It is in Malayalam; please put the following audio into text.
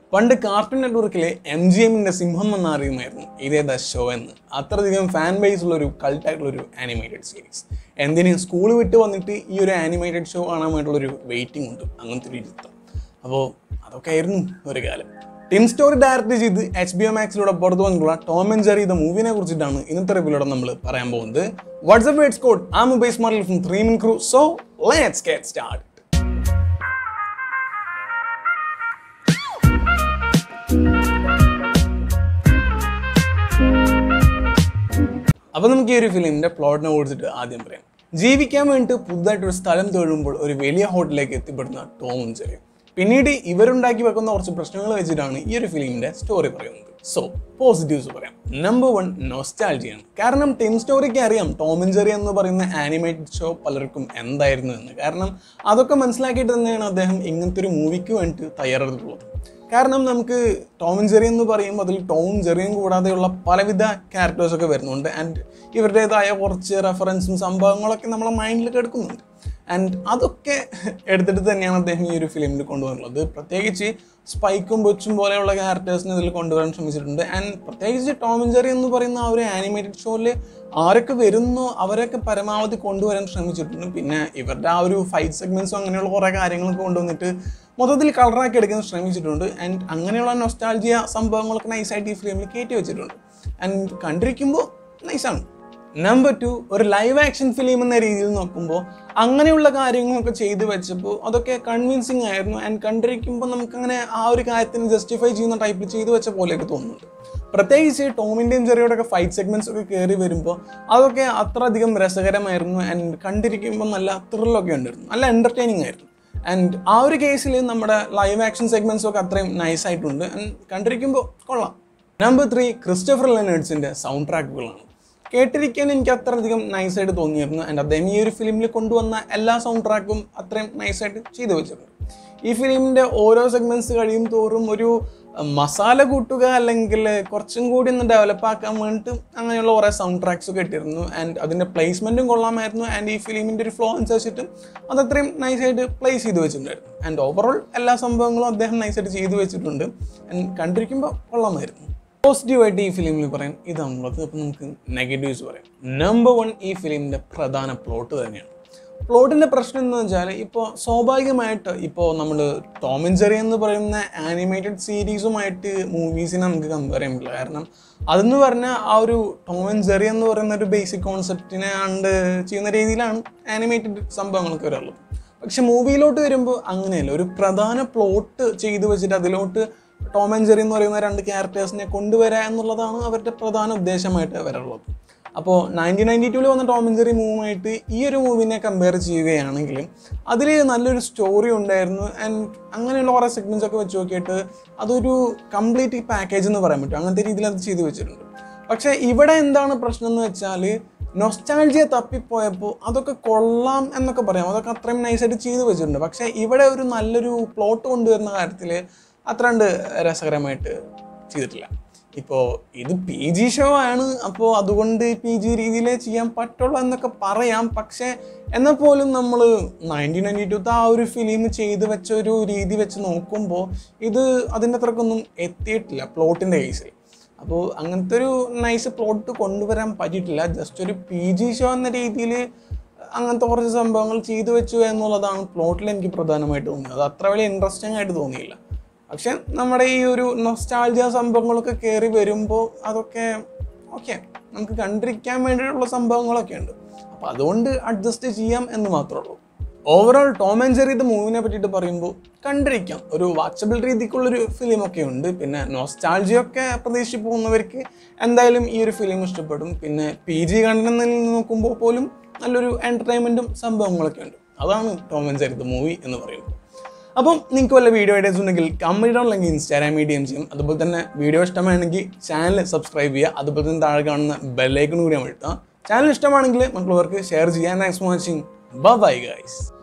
പണ്ട് കാർട്ടൂൺ നെറ്റ്വർക്കിലെ എം ജി എമ്മിന്റെ സിംഹം എന്ന് അറിയുമായിരുന്നു ഇതേതാ ഷോ എന്ന് അത്രയധികം ഫാൻ ബേസ് ഉള്ള ഒരു കൾട്ടായിട്ടുള്ള ഒരു ആനിമേറ്റഡ് സീരീസ് എന്തിന് സ്കൂൾ വിട്ട് വന്നിട്ട് ഈ ഒരു ആനിമേറ്റഡ് ഷോ കാണാൻ വേണ്ടിയുള്ള ഒരു വെയിറ്റിംഗ് ഉണ്ട് അങ്ങനത്തെ ഒരു ചിത്രം അപ്പോൾ അതൊക്കെ ആയിരുന്നു ഒരു കാലം ടിം സ്റ്റോറി ഡയറക്റ്റ് ചെയ്ത് എച്ച് ബി ഒ മാക്സിലൂടെ പുറത്തു വന്നിട്ടുള്ള ടോം ആൻഡ് ജെറി ദ മൂവിനെ കുറിച്ചിട്ടാണ് ഇന്നത്തെ റിവ്യൂലൂടെ നമ്മൾ പറയാൻ പോകുന്നത് വാട്സ്ആപ്പ് വേർഡ്സ് കോഡ് ആ മൊബൈൽ സ്മാർട്ടിൽ from three min crew so let's get start അപ്പോൾ നമുക്ക് ഈ ഒരു ഫിലിമിന്റെ പ്ലോട്ടിനെ കുറിച്ചിട്ട് ആദ്യം പറയാം ജീവിക്കാൻ വേണ്ടിയിട്ട് പുതുതായിട്ട് ഒരു സ്ഥലം തൊഴുമ്പോൾ ഒരു വലിയ ഹോട്ടലിലേക്ക് എത്തിപ്പെടുന്ന ടോമും ചെറിയും പിന്നീട് ഇവരുണ്ടാക്കി വെക്കുന്ന കുറച്ച് പ്രശ്നങ്ങൾ വെച്ചിട്ടാണ് ഈ ഒരു ഫിലിമിന്റെ സ്റ്റോറി പറയുന്നത് സോ പോസിറ്റീവ്സ് പറയാം നമ്പർ വൺ നൊസ്റ്റാൾജിയാണ് കാരണം ടിം സ്റ്റോറിക്ക് അറിയാം ടോം ആൻഡ് ജെറി എന്ന് പറയുന്ന ആനിമേറ്റഡ് ഷോ പലർക്കും എന്തായിരുന്നു എന്ന് കാരണം അതൊക്കെ മനസ്സിലാക്കിയിട്ട് തന്നെയാണ് അദ്ദേഹം ഇങ്ങനത്തെ ഒരു മൂവിക്ക് വേണ്ടിയിട്ട് തയ്യാറെടുത്തിട്ടുള്ളത് കാരണം നമുക്ക് ടോം ആൻഡ് ജെറി എന്ന് പറയുമ്പോൾ അതിൽ ടോം ജെറിയും കൂടാതെയുള്ള പലവിധ ക്യാരക്ടേഴ്സ് ഒക്കെ വരുന്നുണ്ട് ആൻഡ് ഇവരുടേതായ കുറച്ച് റെഫറൻസും സംഭവങ്ങളൊക്കെ നമ്മളെ മൈൻഡിലൊക്കെ എടുക്കുന്നുണ്ട് ആൻഡ് അതൊക്കെ എടുത്തിട്ട് തന്നെയാണ് അദ്ദേഹം ഈ ഒരു ഫിലിമിൽ കൊണ്ടുവന്നുള്ളത് പ്രത്യേകിച്ച് സ്പൈക്കും ബൊച്ചും പോലെയുള്ള ക്യാരക്ടേഴ്സിനെ ഇതിൽ കൊണ്ടുവരാൻ ശ്രമിച്ചിട്ടുണ്ട് ആൻഡ് പ്രത്യേകിച്ച് ടോം ആൻഡ് ജെറി എന്ന് പറയുന്ന ആ ഒരു ആനിമേറ്റഡ് ഷോയിൽ ആരൊക്കെ വരുന്നോ അവരൊക്കെ പരമാവധി കൊണ്ടുവരാൻ ശ്രമിച്ചിട്ടുണ്ട് പിന്നെ ഇവരുടെ ആ ഒരു ഫൈറ്റ് സെഗ്മെന്റ്സും അങ്ങനെയുള്ള കുറേ കാര്യങ്ങളൊക്കെ കൊണ്ടുവന്നിട്ട് മൊത്തത്തിൽ കളറാക്കി എടുക്കാൻ ശ്രമിച്ചിട്ടുണ്ട് ആൻഡ് അങ്ങനെയുള്ള നൊസ്റ്റാൾജിയ സംഭവങ്ങളൊക്കെ നൈസായിട്ട് ഈ ഫിലിമിൽ കയറ്റി വെച്ചിട്ടുണ്ട് ആൻഡ് കണ്ടിരിക്കുമ്പോൾ നൈസാണ് നമ്പർ ടു ഒരു ലൈവ് ആക്ഷൻ ഫിലിം എന്ന രീതിയിൽ നോക്കുമ്പോൾ അങ്ങനെയുള്ള കാര്യങ്ങളൊക്കെ ചെയ്തു വെച്ചപ്പോൾ അതൊക്കെ കൺവിൻസിങ് ആയിരുന്നു ആൻഡ് കണ്ടിരിക്കുമ്പോൾ നമുക്കങ്ങനെ ആ ഒരു കാര്യത്തിന് ജസ്റ്റിഫൈ ചെയ്യുന്ന ടൈപ്പിൽ ചെയ്തു വെച്ച പോലെയൊക്കെ തോന്നുന്നുണ്ട് പ്രത്യേകിച്ച് ടോമിൻ്റെയും ചെറിയോടൊക്കെ ഫൈറ്റ് സെഗ്മെന്റ്സ് ഒക്കെ കയറി വരുമ്പോൾ അതൊക്കെ അത്ര അധികം രസകരമായിരുന്നു ആൻഡ് കണ്ടിരിക്കുമ്പോൾ നല്ല ത്രില്ലൊക്കെ ഉണ്ടായിരുന്നു നല്ല എൻ്റർടൈനിങ് ആയിരുന്നു ആൻഡ് ആ ഒരു കേസിൽ നമ്മുടെ ലൈവ് ആക്ഷൻ സെഗ്മെന്റ്സ് ഒക്കെ അത്രയും നൈസ് ആയിട്ടുണ്ട് ആൻഡ് കണ്ടിരിക്കുമ്പോൾ കൊള്ളാം നമ്പർ ത്രീ ക്രിസ്റ്റഫർ ലെനേഡ്സിൻ്റെ സൗണ്ട് ട്രാക്കുകളാണ് കേട്ടിരിക്കാൻ എനിക്ക് അത്രയധികം നൈസായിട്ട് തോന്നിയിരുന്നു ആൻഡ് അദ്ദേഹം ഈ ഒരു ഫിലിമിൽ കൊണ്ടുവന്ന എല്ലാ സൗണ്ട് ട്രാക്കും അത്രയും നൈസായിട്ട് ചെയ്തു വെച്ചിട്ടുണ്ട് ഈ ഫിലിമിൻ്റെ ഓരോ സെഗ്മെന്റ്സ് കഴിയും തോറും ഒരു മസാല കൂട്ടുക അല്ലെങ്കിൽ കുറച്ചും കൂടി ഒന്ന് ഡെവലപ്പ് ആക്കാൻ വേണ്ടിയിട്ട് അങ്ങനെയുള്ള കുറേ സൗണ്ട് ട്രാക്സ് ഒക്കെ ഇട്ടിരുന്നു ആൻഡ് അതിൻ്റെ പ്ലേസ്മെൻറ്റും കൊള്ളാമായിരുന്നു ആൻഡ് ഈ ഫിലിമിൻ്റെ ഒരു ഫ്ലോ അനുസരിച്ചിട്ട് അത് അത്രയും നൈസായിട്ട് പ്ലേസ് ചെയ്ത് വെച്ചിട്ടുണ്ടായിരുന്നു ആൻഡ് ഓവറോൾ എല്ലാ സംഭവങ്ങളും അദ്ദേഹം നൈസായിട്ട് ചെയ്തു വെച്ചിട്ടുണ്ട് ആൻഡ് കണ്ടിരിക്കുമ്പോൾ കൊള്ളാമായിരുന്നു പോസിറ്റീവായിട്ട് ഈ ഫിലിമിൽ പറയാൻ ഇതാണുള്ളത് അപ്പോൾ നമുക്ക് നെഗറ്റീവ്സ് പറയാം നമ്പർ വൺ ഈ ഫിലിമിൻ്റെ പ്രധാന പ്ലോട്ട് തന്നെയാണ് പ്ലോട്ടിൻ്റെ പ്രശ്നം എന്ന് വെച്ചാൽ ഇപ്പോൾ സ്വാഭാവികമായിട്ട് ഇപ്പോൾ നമ്മൾ ടോം ആൻഡ് ജെറി എന്ന് പറയുന്ന ആനിമേറ്റഡ് സീരീസുമായിട്ട് മൂവീസിനെ നമുക്ക് കമ്പയർ ചെയ്യാൻ പറ്റില്ല കാരണം അതെന്ന് പറഞ്ഞാൽ ആ ഒരു ടോം ആൻഡ് ജെറി എന്ന് പറയുന്ന ഒരു ബേസിക് കോൺസെപ്റ്റിനെ ആണ്ട് ചെയ്യുന്ന രീതിയിലാണ് ആനിമേറ്റഡ് സംഭവങ്ങളൊക്കെ വരാറുള്ളത് പക്ഷെ മൂവിയിലോട്ട് വരുമ്പോൾ അങ്ങനെയല്ല ഒരു പ്രധാന പ്ലോട്ട് ചെയ്തു വെച്ചിട്ട് അതിലോട്ട് ടോം ആൻഡ് ജെറി എന്ന് പറയുന്ന രണ്ട് ക്യാരക്ടേഴ്സിനെ കൊണ്ടുവരിക എന്നുള്ളതാണ് അവരുടെ പ്രധാന ഉദ്ദേശമായിട്ട് വരാറുള്ളത് അപ്പോൾ നയൻറ്റീൻ നയൻറ്റി ടൂവിൽ വന്ന ടോം ആൻഡ് ജെറി മൂവുമായിട്ട് ഈ ഒരു മൂവിനെ കമ്പയർ ചെയ്യുകയാണെങ്കിൽ അതിൽ നല്ലൊരു സ്റ്റോറി ഉണ്ടായിരുന്നു ആൻഡ് അങ്ങനെയുള്ള കുറേ സെഗ്മെൻറ്റ്സ് ഒക്കെ വെച്ച് നോക്കിയിട്ട് അതൊരു കംപ്ലീറ്റ് പാക്കേജ് എന്ന് പറയാൻ പറ്റും അങ്ങനത്തെ രീതിയിൽ അത് ചെയ്തു വെച്ചിട്ടുണ്ട് പക്ഷേ ഇവിടെ എന്താണ് പ്രശ്നം എന്ന് വെച്ചാൽ നൊസ്റ്റാൾജിയ തപ്പിപ്പോയപ്പോൾ അതൊക്കെ കൊള്ളാം എന്നൊക്കെ പറയാം അതൊക്കെ അത്രയും നൈസായിട്ട് ചെയ്തു വെച്ചിട്ടുണ്ട് പക്ഷേ ഇവിടെ ഒരു നല്ലൊരു പ്ലോട്ട് കൊണ്ടുവരുന്ന കാര്യത്തിൽ അത്ര കണ്ട് രസകരമായിട്ട് ചെയ്തിട്ടില്ല ഇപ്പോൾ ഇത് പി ജി ഷോ ആണ് അപ്പോൾ അതുകൊണ്ട് പി ജി രീതിയിലേ ചെയ്യാൻ പറ്റുള്ളൂ എന്നൊക്കെ പറയാം പക്ഷേ എന്നാൽ പോലും നമ്മൾ നയൻറ്റീൻ നയൻറ്റി ടൂത്ത് ആ ഒരു ഫിലിം ചെയ്ത് വെച്ച ഒരു രീതി വെച്ച് നോക്കുമ്പോൾ ഇത് അതിൻ്റെ അത്രക്കൊന്നും എത്തിയിട്ടില്ല പ്ലോട്ടിൻ്റെ കേസിൽ അപ്പോൾ അങ്ങനത്തെ ഒരു നൈസ് പ്ലോട്ട് കൊണ്ടുവരാൻ പറ്റിയിട്ടില്ല ജസ്റ്റ് ഒരു പി ജി ഷോ എന്ന രീതിയിൽ അങ്ങനത്തെ കുറച്ച് സംഭവങ്ങൾ ചെയ്തു വെച്ചു എന്നുള്ളതാണ് പ്ലോട്ടിൽ എനിക്ക് പ്രധാനമായിട്ട് തോന്നിയത് അത് അത്ര വലിയ ഇൻട്രസ്റ്റിംഗ് ആയിട്ട് തോന്നിയില്ല പക്ഷെ നമ്മുടെ ഈ ഒരു നൊസ്റ്റാൾജിയ സംഭവങ്ങളൊക്കെ കയറി വരുമ്പോൾ അതൊക്കെ ഓക്കെ നമുക്ക് കണ്ടിരിക്കാൻ വേണ്ടിയിട്ടുള്ള സംഭവങ്ങളൊക്കെ ഉണ്ട് അപ്പോൾ അതുകൊണ്ട് അഡ്ജസ്റ്റ് ചെയ്യാം എന്ന് മാത്രമേ ഉള്ളൂ overall Tom and Jerry the മൂവിനെ പറ്റിയിട്ട് പറയുമ്പോൾ കണ്ടിരിക്കാം ഒരു വാച്ചബിൾ രീതിക്കുള്ളൊരു ഫിലിമൊക്കെ ഉണ്ട് പിന്നെ നോസ്റ്റാൾജിയൊക്കെ പ്രതീക്ഷിച്ച് പോകുന്നവർക്ക് എന്തായാലും ഈ ഒരു ഫിലിം ഇഷ്ടപ്പെടും പിന്നെ പി ജി കണ്ടതിൽ നിന്ന് നോക്കുമ്പോൾ പോലും നല്ലൊരു എൻ്റർടൈൻമെൻറ്റും സംഭവങ്ങളൊക്കെ ഉണ്ട് അതാണ് Tom and Jerry the movie എന്ന് പറയുന്നത് അപ്പം നിങ്ങൾക്ക് വല്ല വീഡിയോ ഐഡിയാസ് ഉണ്ടെങ്കിൽ കമൻറ്റ് ഇടാൻ അല്ലെങ്കിൽ ഇൻസ്റ്റാഗ്രാം മീഡിയം ചെയ്യും അതുപോലെ തന്നെ വീഡിയോ ഇഷ്ടമാണെങ്കിൽ ചാനൽ സബ്സ്ക്രൈബ് ചെയ്യുക അതുപോലെ തന്നെ താഴെ കാണുന്ന ബെല്ലൈക്കൺ കൂടി അമഴ്ത്തുക ചാനൽ ഇഷ്ടമാണെങ്കിൽ മറ്റുള്ളവർക്ക് ഷെയർ ചെയ്യാൻ thanks for watching bye guys